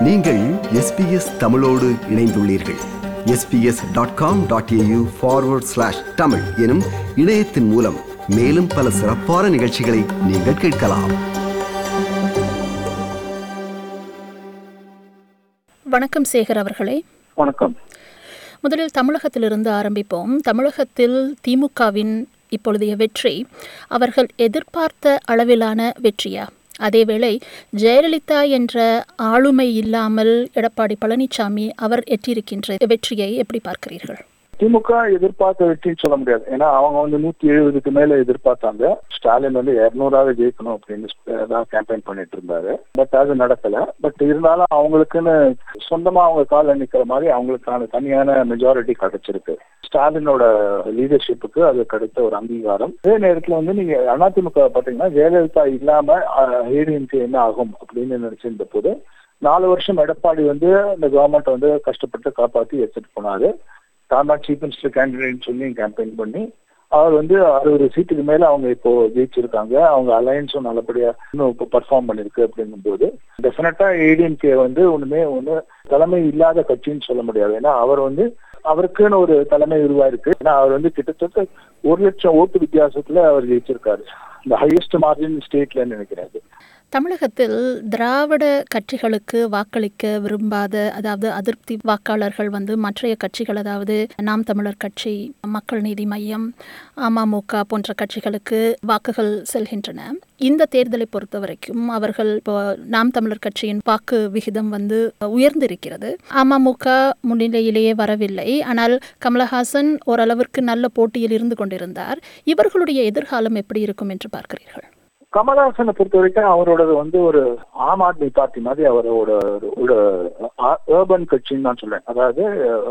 நீங்கள் எஸ்பிஎஸ் தமிழோடு இணைந்துள்ளீர்கள் SBS dot com dot AU forward slash Tamil எனும் இணையத்தின் மூலம் மேலும் பல சிறப்பான நிகழ்ச்சிகளை நீங்கள் கேட்கலாம் வணக்கம் சேகர் அவர்களே வணக்கம் முதலில் தமிழகத்திலிருந்து ஆரம்பிப்போம் தமிழகத்தில் திமுகவின் இப்பொழுதைய வெற்றி அவர்கள் எதிர்பார்த்த அளவிலான வெற்றியா அதேவேளை ஜெயலலிதா என்ற ஆளுமை இல்லாமல் எடப்பாடி பழனிசாமி அவர் எட்டியிருக்கின்ற வெற்றியை எப்படி பார்க்கிறீர்கள் திமுக எதிர்பார்த்த வெற்றின்னு சொல்ல முடியாது ஏன்னா அவங்க வந்து நூத்தி எழுபதுக்கு மேல எதிர்பார்த்தாங்க ஸ்டாலின் வந்து இருநூறாவது ஜெயிக்கணும் அப்படின்னு தான் கேம்பெயின் பண்ணிட்டு இருந்தாரு பட் அது நடக்கல பட் இருந்தாலும் அவங்களுக்குன்னு சொந்தமா அவங்க கால நிக்கிற மாதிரி அவங்களுக்கான தனியான மெஜாரிட்டி கிடைச்சிருக்கு ஸ்டாலினோட லீடர்ஷிப்புக்கு அது கிடைத்த ஒரு அங்கீகாரம் அதே நேரத்துல வந்து நீங்க அதிமுக பாத்தீங்கன்னா ஜெயலலிதா இல்லாம ஏடிஎம்கே என்ன ஆகும் அப்படின்னு நினைச்சிருந்த போது நாலு வருஷம் எடப்பாடி வந்து இந்த கவர்மெண்ட் வந்து கஷ்டப்பட்டு காப்பாத்தி எடுத்துட்டு போனாரு தான் தான் சீஃப் மினிஸ்டர் கேண்டிடேட் சொல்லி கேம்பெயின் பண்ணி அவர் வந்து அறுபது சீட்டுக்கு மேல அவங்க இப்போ ஜெயிச்சிருக்காங்க அவங்க அலையன்ஸும் நல்லபடியா இன்னும் இப்போ பர்ஃபார்ம் பண்ணிருக்கு அப்படிங்கும் போது டெஃபினட்டா ஏடிஎம்கே வந்து ஒண்ணுமே ஒண்ணு தலைமை இல்லாத கட்சின்னு சொல்ல முடியாது ஏன்னா அவர் வந்து அவருக்குன்னு ஒரு தலைமை உருவாயிருக்கு ஏன்னா அவர் வந்து கிட்டத்தட்ட ஒரு லட்சம் ஓட்டு வித்தியாசத்துல அவர் ஜெயிச்சிருக்காரு இந்த ஹையஸ்ட் மார்ஜின் ஸ்டேட்ல நினைக்கிறாரு தமிழகத்தில் திராவிட கட்சிகளுக்கு வாக்களிக்க விரும்பாத அதாவது அதிருப்தி வாக்காளர்கள் வந்து மற்றைய கட்சிகள் அதாவது நாம் தமிழர் கட்சி மக்கள் நீதி மையம் அமமுக போன்ற கட்சிகளுக்கு வாக்குகள் செல்கின்றன இந்த தேர்தலை பொறுத்த வரைக்கும் அவர்கள் இப்போ நாம் தமிழர் கட்சியின் வாக்கு விகிதம் வந்து உயர்ந்திருக்கிறது அமமுக முன்னிலையிலேயே வரவில்லை ஆனால் கமலஹாசன் ஓரளவிற்கு நல்ல போட்டியில் இருந்து கொண்டிருந்தார் இவர்களுடைய எதிர்காலம் எப்படி இருக்கும் என்று பார்க்கிறீர்கள் கமல்ஹாசனை பொறுத்த வரைக்கும் அவரோடது வந்து ஒரு ஆம் ஆத்மி பார்ட்டி மாதிரி அவரோட ஒரு ஏர்பன் கட்சின்னு நான் சொல்றேன் அதாவது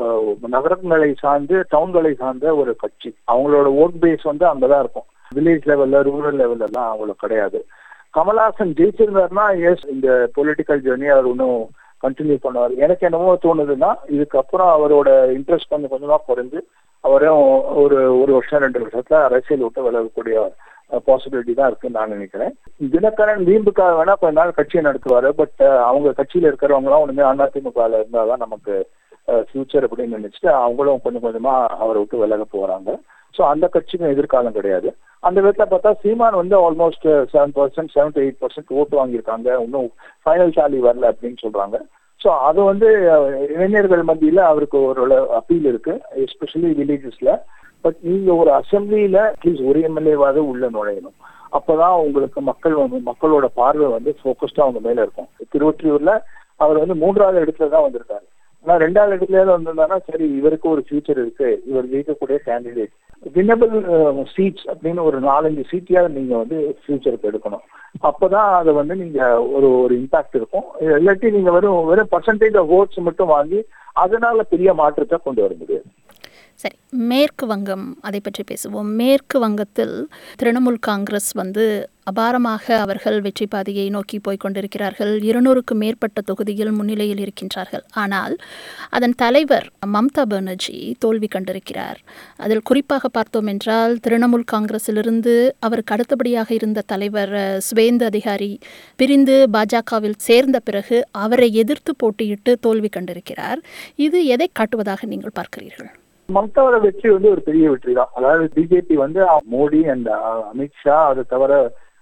நகரங்களை சார்ந்து டவுன்களை சார்ந்த ஒரு கட்சி அவங்களோட ஓட் பேஸ் வந்து அங்கதான் இருக்கும் வில்லேஜ் லெவல்ல ரூரல் லெவல்ல எல்லாம் அவங்களுக்கு கிடையாது கமல்ஹாசன் ஜெயிச்சிருந்தாருன்னா எஸ் இந்த பொலிட்டிக்கல் ஜேர்னி அவர் இன்னும் கண்டினியூ பண்ணுவார் எனக்கு என்னமோ தோணுதுன்னா இதுக்கப்புறம் அவரோட இன்ட்ரெஸ்ட் கொஞ்சம் கொஞ்சமா குறைஞ்சு அவரும் ஒரு ஒரு வருஷம் ரெண்டு வருஷத்துல அரசியல் விட்டு விலகக்கூடிய பாசிபிலிட்டி தான் இருக்குன்னு நான் நினைக்கிறேன் தினகரன் வீம்புக்காக வேணா கொஞ்ச நாள் கட்சியை நடத்துவாரு பட் அவங்க கட்சியில இருக்கிறவங்க எல்லாம் ஒண்ணுமே அதிமுகல இருந்தாதான் நமக்கு ஃபியூச்சர் அப்படின்னு நினைச்சிட்டு அவங்களும் கொஞ்சம் கொஞ்சமா அவரை விட்டு விலக போறாங்க ஸோ அந்த கட்சிக்கும் எதிர்காலம் கிடையாது அந்த விதத்துல பார்த்தா சீமான் வந்து almost seven percent seven to eight percent ஓட்டு வாங்கியிருக்காங்க இன்னும் ஃபைனல் சாலி வரல அப்படின்னு சொல்றாங்க ஸோ அது வந்து இளைஞர்கள் மத்தியில அவருக்கு ஒரு அப்பீல் இருக்கு எஸ்பெஷலி வில்லேஜஸ்ல பட் நீங்க ஒரு அசம்பிளியில அட்லீஸ்ட் ஒரு எம்எல்ஏவாவது உள்ள நுழையணும் அப்பதான் உங்களுக்கு மக்கள் வந்து மக்களோட பார்வை வந்து போக்கஸ்டா அவங்க மேல இருக்கும் திருவொற்றியூர்ல அவர் வந்து மூன்றாவது இடத்துல தான் வந்திருக்காரு ஆனா ரெண்டாவது இடத்துல வந்திருந்தாருன்னா சரி இவருக்கு ஒரு ஃபியூச்சர் இருக்கு இவர் ஜெயிக்கக்கூடிய கேண்டிடேட் வினபிள் சீட்ஸ் அப்படின்னு ஒரு நாலஞ்சு சீட்டையாவது நீங்க வந்து ஃபியூச்சருக்கு எடுக்கணும் அப்பதான் அதை வந்து நீங்க ஒரு ஒரு இம்பாக்ட் இருக்கும் இல்லாட்டி நீங்க வெறும் வெறும் பர்சன்டேஜ் ஆஃப் ஓட்ஸ் மட்டும் வாங்கி அதனால பெரிய மாற்றத்தை கொண்டு வர முடியாது சரி மேற்கு வங்கம் அதை பற்றி பேசுவோம் மேற்கு வங்கத்தில் திரிணாமுல் காங்கிரஸ் வந்து அபாரமாக அவர்கள் வெற்றி பாதையை நோக்கி போய் கொண்டிருக்கிறார்கள் இருநூறுக்கு மேற்பட்ட தொகுதியில் முன்னிலையில் இருக்கின்றார்கள் ஆனால் அதன் தலைவர் மம்தா பானர்ஜி தோல்வி கண்டிருக்கிறார் அதில் குறிப்பாக பார்த்தோம் என்றால் திரிணாமுல் காங்கிரஸிலிருந்து அவருக்கு அடுத்தபடியாக இருந்த தலைவர் சுவேந்து அதிகாரி பிரிந்து பாஜகவில் சேர்ந்த பிறகு அவரை எதிர்த்து போட்டியிட்டு தோல்வி கண்டிருக்கிறார் இது எதை காட்டுவதாக நீங்கள் பார்க்கிறீர்கள் மம்தாவோட வெற்றி வந்து ஒரு பெரிய வெற்றி தான் அதாவது பிஜேபி வந்து மோடி அண்ட் அமித்ஷா அதை தவிர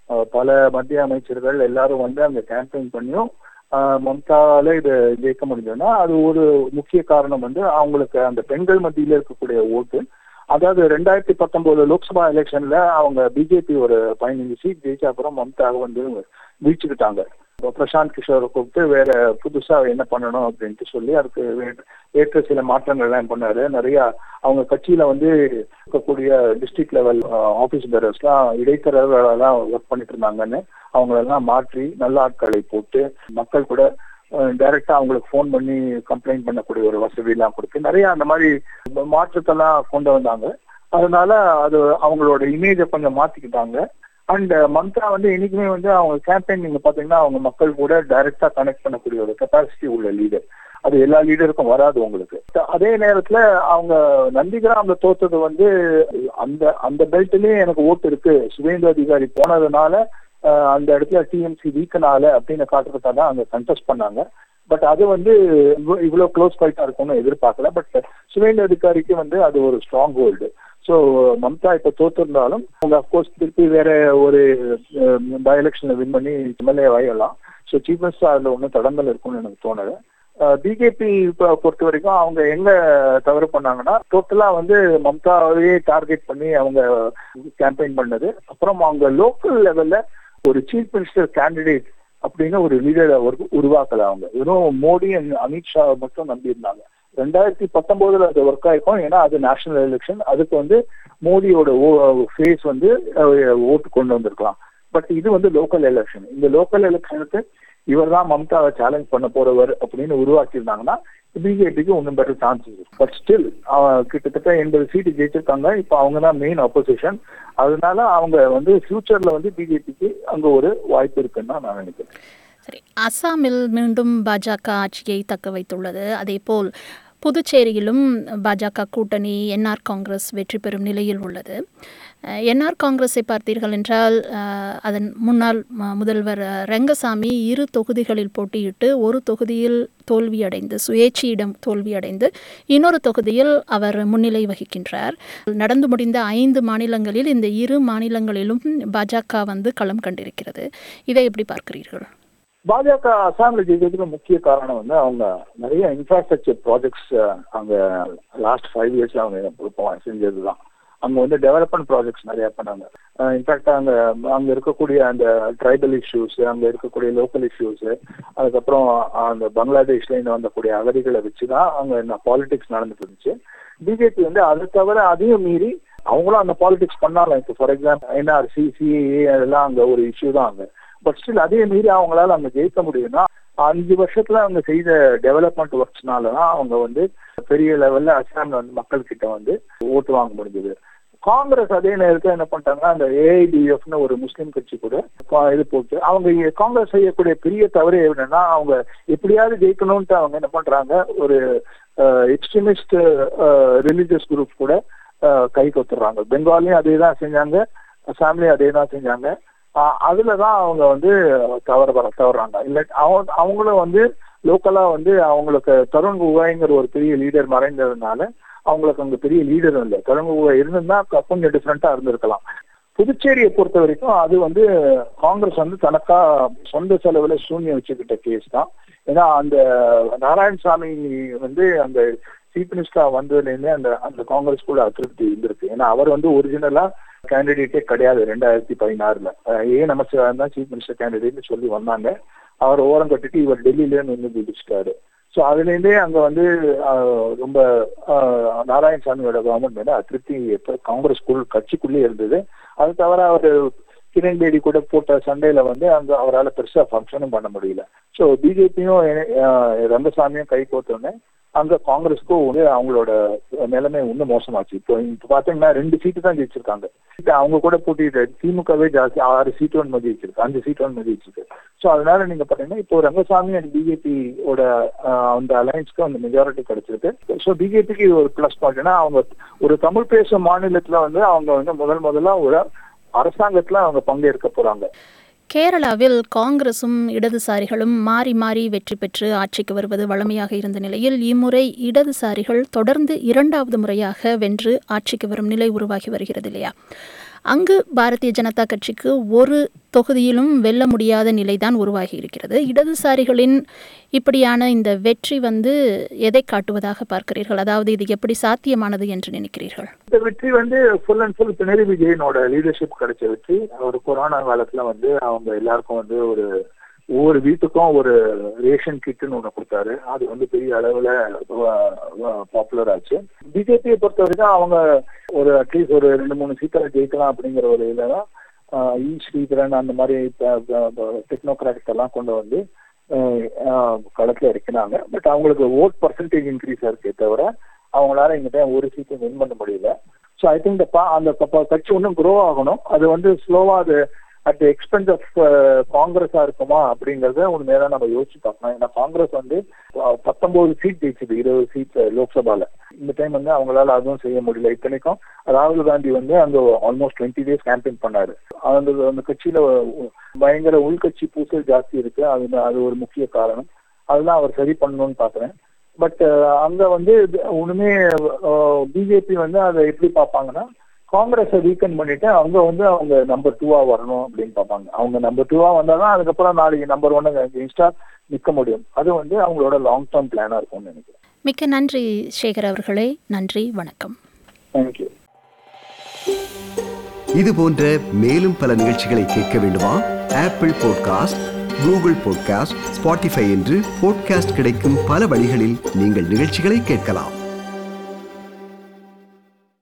பல மத்திய அமைச்சர்கள் எல்லாரும் வந்து அங்க கேம்பெயின் பண்ணியும் மம்தால இதை ஜெயிக்க முடிஞ்சதுன்னா அது ஒரு முக்கிய காரணம் வந்து அவங்களுக்கு அந்த பெண்கள் மத்தியில இருக்கக்கூடிய ஓட்டு அதாவது ரெண்டாயிரத்தி பத்தொன்பது லோக்சபா எலெக்ஷன்ல அவங்க பிஜேபி ஒரு பதினஞ்சு சீட் ஜெயிச்ச அப்புறம் மம்தா வந்து வீழ்ச்சிக்கிட்டாங்க பிரசாந்த் கிஷோரை கூப்பிட்டு வேற புதுசா என்ன பண்ணணும் அப்படின்ட்டு சொல்லி அதுக்கு ஏற்ற சில மாற்றங்கள் எல்லாம் பண்ணாரு நிறைய அவங்க கட்சியில வந்து இருக்கக்கூடிய டிஸ்ட்ரிக்ட் லெவல் ஆபீஸ் பேரர்ஸ்லாம் இடைத்தரகர்களெல்லாம் ஒர்க் பண்ணிட்டு இருந்தாங்கன்னு அவங்களெல்லாம் மாற்றி நல்ல ஆட்களை போட்டு மக்கள் கூட டைரக்டா அவங்களுக்கு ஃபோன் பண்ணி கம்ப்ளைண்ட் பண்ணக்கூடிய ஒரு வசதி எல்லாம் கொடுத்து நிறைய அந்த மாதிரி மாற்றத்தெல்லாம் கொண்டு வந்தாங்க அதனால அது அவங்களோட இமேஜை கொஞ்சம் மாத்திக்கிட்டாங்க அண்ட் மம்தா வந்து என்னைக்குமே வந்து அவங்க கேம்பெயின் நீங்க பாத்தீங்கன்னா அவங்க மக்கள் கூட டைரக்டா கனெக்ட் பண்ணக்கூடிய ஒரு கெப்பாசிட்டி உள்ள லீடர் அது எல்லா லீடருக்கும் வராது உங்களுக்கு அதே நேரத்துல அவங்க நந்திகிராம்ல தோத்தது வந்து அந்த அந்த பெல்ட்லயே எனக்கு ஓட்டு இருக்கு சுவேந்து அதிகாரி போனதுனால அந்த இடத்துல டிஎம்சி வீக்கனால அப்படின்னு காட்டுறதுக்காக தான் அங்க கண்டெஸ்ட் பண்ணாங்க பட் அது வந்து இவ்வ- இவ்வளவு க்ளோஸ் ஃபைட்டா இருக்கும்னு எதிர்பார்க்கல பட் சுவேந்த அதிகாரிக்கு வந்து அது ஒரு ஸ்ட்ராங் ஹோல்டு ஸோ மம்தா இப்ப தோத்திருந்தாலும் அவங்க அப்கோர்ஸ் திருப்பி வேற ஒரு பை எலெக்ஷன்ல வின் பண்ணி எம்எல்ஏ ஆகலாம் ஸோ சீஃப் மினிஸ்டர் அதுல ஒன்றும் தடங்கள் இருக்கும்னு எனக்கு தோணுது பிஜேபி பொறுத்த வரைக்கும் அவங்க எங்க தவறு பண்ணாங்கன்னா டோட்டலா வந்து மம்தாவே டார்கெட் பண்ணி அவங்க கேம்பெயின் பண்ணது அப்புறம் அவங்க லோக்கல் லெவல்ல ஒரு சீஃப் மினிஸ்டர் கேண்டிடேட் அப்படின்னு ஒரு லீடரை உருவாக்கல அவங்க வெறும் மோடி and அமித்ஷா மட்டும் நம்பி இருந்தாங்க ரெண்டாயிரத்தி பத்தொன்பதுல அது ஒர்க் ஆயிருக்கும் ஏன்னா அது நேஷனல் எலெக்ஷன் அதுக்கு வந்து மோடியோட ஃபேஸ் வந்து ஓட்டு கொண்டு வந்திருக்கலாம் பட் இது வந்து லோக்கல் எலெக்ஷன் இந்த லோக்கல் எலெக்ஷனுக்கு இவர் தான் மம்தாவை சேலஞ்ச் பண்ண போறவர் அப்படின்னு உருவாக்கி இருந்தாங்கன்னா பிஜேபிக்கு ஒன்றும் பெட்டர் சான்சஸ் பட் ஸ்டில் கிட்டத்தட்ட எண்பது சீட்டு ஜெயிச்சிருக்காங்க இப்போ அவங்க தான் மெயின் அப்போசிஷன் அதனால அவங்க வந்து ஃபியூச்சர்ல வந்து பிஜேபிக்கு அங்க ஒரு வாய்ப்பு இருக்குன்னு தான் நான் நினைக்கிறேன் சரி அசாமில் மீண்டும் பாஜக ஆட்சியை தக்க வைத்துள்ளது அதேபோல் புதுச்சேரியிலும் பாஜக கூட்டணி என்ஆர் காங்கிரஸ் வெற்றி பெறும் நிலையில் உள்ளது அஹ், என்ஆர் காங்கிரஸை பார்த்தீர்கள் என்றால் அஹ், அதன் முன்னாள் ம- முதல்வர் அஹ், ரெங்கசாமி இரு தொகுதிகளில் போட்டியிட்டு ஒரு தொகுதியில் தோல்வியடைந்து சுயேட்சையிடம் தோல்வியடைந்து இன்னொரு தொகுதியில் அவர் முன்னிலை வகிக்கின்றார் நடந்து முடிந்த ஐந்து மாநிலங்களில் இந்த இரு மாநிலங்களிலும் பாஜக வந்து களம் கண்டிருக்கிறது இதை எப்படி பார்க்கிறீர்கள் பாஜக அசாம்ல ஜெயிக்கிறதுக்கு முக்கிய காரணம் வந்து அவங்க நிறைய இன்ஃப்ராஸ்ட்ரக்சர் ப்ராஜெக்ட்ஸ் அங்க லாஸ்ட் ஃபைவ் இயர்ஸ்ல அவங்க செஞ்சதுதான் அங்க வந்து டெவலப்மெண்ட் ப்ராஜெக்ட்ஸ் நிறைய பண்ணாங்க இன்ஃபேக்ட் அங்க அங்க இருக்கக்கூடிய அந்த ட்ரைபல் இஷ்யூஸ் அங்க இருக்கக்கூடிய லோக்கல் இஷ்யூஸ் அதுக்கப்புறம் அந்த பங்களாதேஷ்ல இருந்து வந்தக்கூடிய அகதிகளை வச்சுதான் அங்க பாலிடிக்ஸ் நடந்துட்டு இருந்துச்சு பிஜேபி வந்து அது தவிர அதையும் மீறி அவங்களும் அந்த பாலிடிக்ஸ் பண்ணாலும் இப்போ ஃபார் எக்ஸாம்பிள் என்ஆர்சி சிஏஏ அதெல்லாம் அங்க ஒரு இஷ்யூ தான் அங்க பட் ஸ்டில் அதே மீறி அவங்களால அங்க ஜெயிக்க முடியும்னா அஞ்சு வருஷத்துல அவங்க செய்த டெவலப்மெண்ட் ஒர்க்ஸ்னால தான் அவங்க வந்து பெரிய லெவல்ல அசாம்ல வந்து மக்கள் கிட்ட வந்து ஓட்டு வாங்க முடிஞ்சது காங்கிரஸ் அதே நேரத்துல என்ன பண்ணிட்டாங்கன்னா அந்த ஏஐடிஎஃப்னு ஒரு முஸ்லீம் கட்சி கூட பா- இது போட்டு அவங்க இ- காங்கிரஸ் செய்யக்கூடிய பெரிய தவறு என்னன்னா அவங்க எப்படியாவது ஜெயிக்கணும்ட்டு அவங்க என்ன பண்றாங்க ஒரு எக்ஸ்ட்ரீமிஸ்ட் ரிலீஜியஸ் குரூப் கூட அஹ், கை கொத்துறாங்க பெங்காலையும் அதே தான் செஞ்சாங்க அசாம்லயும் அதே தான் செஞ்சாங்க ஆஹ் அதுலதான் அவங்க வந்து தவற வர தவறாங்க இல்ல அவங்க அவங்களும் வந்து லோக்கலா வந்து அவங்களுக்கு தருண் குவாய்ங்கிற ஒரு பெரிய லீடர் மறைந்ததுனால அவங்களுக்கு அங்க பெரிய லீடரும் இல்லை தருண் குவாய் இருந்திருந்தா க- கொஞ்சம் டிஃப்ரெண்டா இருந்திருக்கலாம் புதுச்சேரியை பொறுத்த வரைக்கும் அது வந்து காங்கிரஸ் வந்து தனக்கா சொந்த செலவுல சூன்யம் வச்சுக்கிட்ட கேஸ் தான் ஏன்னா அந்த நாராயணசாமி வந்து அந்த சீஃப் மினிஸ்டரா வந்ததுலேருந்தே அந்த அந்த காங்கிரஸ் கூட அதிருப்தி இருந்திருக்கு ஏன்னா அவர் வந்து ஒரிஜினலா கேண்டிடேட்டே கிடையாது ரெண்டாயிரத்தி பதினாறுல அஹ் ஏ நமச்சிவாயம் தான் சீஃப் மினிஸ்டர் கேண்டிடேட்னு சொல்லி வந்தாங்க அவர் ஓரம் கட்டிட்டு இவர் டெல்லியில நின்று பிடிச்சிட்டாரு ஸோ அதுலேருந்தே அங்க வந்து ஆஹ், ரொம்ப ஆஹ், நாராயணசாமியோட கவர்மெண்ட் மேல அதிருப்தி எப்ப காங்கிரஸ் குழு கட்சிக்குள்ளே இருந்தது அது தவிர அவர் கிரண் பேடி கூட போட்ட சண்டையில வந்து அங்க அவரால் பெருசா ஃபங்க்ஷனும் பண்ண முடியல ஸோ பிஜேபியும் ரங்கசாமியும் கை கோத்தோடனே அங்க காங்கிரஸ்க்கும் வந்து அவங்களோட நிலைமை இன்னும் மோசமாச்சு இப்போ இப்போ பாத்தீங்கன்னா ரெண்டு சீட்டு தான் ஜெயிச்சிருக்காங்க இப்ப அவங்க கூட போட்டிட்டு திமுகவே ஜாஸ்தி ஆறு சீட்டு ஒன்று மதி வச்சிருக்கு அஞ்சு சீட்டு ஒன்று மதி வச்சிருக்கு ஸோ அதனால நீங்க பாத்தீங்கன்னா இப்போ ரங்கசாமி அண்ட் பிஜேபியோட அந்த அலையன்ஸ்க்கு அந்த மெஜாரிட்டி கிடைச்சிருக்கு ஸோ பிஜேபிக்கு இது ஒரு பிளஸ் பாயிண்ட் ஏன்னா அவங்க ஒரு தமிழ் பேசும் மாநிலத்துல வந்து அவங்க வந்து முதல் முதல்ல ஒரு அரசாங்கத்துல அவங்க பங்கேற்க போறாங்க கேரளாவில் காங்கிரசும் இடதுசாரிகளும் மாறி மாறி வெற்றி பெற்று ஆட்சிக்கு வருவது வழமையாக இருந்த நிலையில் இம்முறை இடதுசாரிகள் தொடர்ந்து இரண்டாவது முறையாக வென்று ஆட்சிக்கு வரும் நிலை உருவாகி வருகிறது இல்லையா அங்கு பாரதிய ஜனதா கட்சிக்கு ஒரு தொகுதியிலும் வெல்ல முடியாத நிலைதான் உருவாகி இருக்கிறது இடதுசாரிகளின் இப்படியான இந்த வெற்றி வந்து எதை காட்டுவதாக பார்க்கிறீர்கள் அதாவது இது எப்படி சாத்தியமானது என்று நினைக்கிறீர்கள் இந்த வெற்றி வந்து ஃபுல் அண்ட் ஃபுல் பினரி விஜயனோட லீடர்ஷிப் கிடைச்ச வெற்றி ஒரு கொரோனா காலத்துல வந்து அவங்க எல்லாருக்கும் வந்து ஒரு ஒவ்வொரு வீட்டுக்கும் ஒரு ரேஷன் கிட்னு ஒண்ணு கொடுத்தாரு அது வந்து பெரிய அளவுல பாப்புலர் ஆச்சு பிஜேபியை பொறுத்த வரைக்கும் அவங்க ஒரு அட்லீஸ்ட் ஒரு ரெண்டு மூணு சீட்டில் ஜெயிக்கலாம் அப்படிங்கிற ஒரு இதுல தான் ஆஹ் இ ஸ்ரீதரன் அந்த மாதிரி டெக்னோகிராட் எல்லாம் கொண்டு வந்து ஆஹ் ஆஹ் களத்துல இருக்கிறாங்க பட் அவங்களுக்கு ஓட் பர்சன்டேஜ் இன்க்ரீஸ் இருக்கே தவிர அவங்களால இந்த டைம் ஒரு சீட்டும் வின் பண்ண முடியல ஸோ ஐ திங்க் அந்த ப- கட்சி இன்னும் க்ரோ ஆகணும் அது வந்து ஸ்லோவா அது அட் எக்ஸ்பென்ஸ் ஆஃப் காங்கிரஸா இருக்குமா அப்படிங்கறத உண்மையா தான் நம்ம யோசிச்சு பார்க்கணும் ஏன்னா காங்கிரஸ் வந்து அஹ், பத்தொன்பது சீட் ஜெயிச்சது இருபது சீட் லோக்சபால இந்த டைம் வந்து அவங்களால அதுவும் செய்ய முடியல இத்தனைக்கும் ராகுல் காந்தி வந்து அங்க ஆல்மோஸ்ட் டுவெண்ட்டி டேஸ் கேம்பெயின் பண்ணாரு அந்த அந்த கட்சியில பயங்கர உள்கட்சி பூசல் ஜாஸ்தி இருக்கு அது அது ஒரு முக்கிய காரணம் அதெல்லாம் அவர் சரி பண்ணணும்னு பாக்குறேன் பட் அங்க வந்து இது ஒண்ணுமே பிஜேபி வந்து அதை எப்படி பார்ப்பாங்கன்னா காங்கிரஸை வீக்கன் பண்ணிட்டு அவங்க வந்து அவங்க நம்பர் டூவா வரணும் அப்படின்னு பார்ப்பாங்க அவங்க நம்பர் டூவா வந்தாதான் அதுக்கப்புறம் நாளைக்கு நம்பர் ஒன்னு அகேன்ஸ்டா நிக்க முடியும் அது வந்து அவங்களோட லாங் டேர்ம் பிளானா இருக்கும்னு நினைக்கிறேன் மிக்க நன்றி சேகர் அவர்களே நன்றி வணக்கம் தேங்க்யூ இது போன்ற மேலும் பல நிகழ்ச்சிகளை கேட்க வேண்டுமா Apple podcast Google podcast Spotify என்று பாட்காஸ்ட் கிடைக்கும் பல வழிகளில் நீங்கள் நிகழ்ச்சிகளை கேட்கலாம்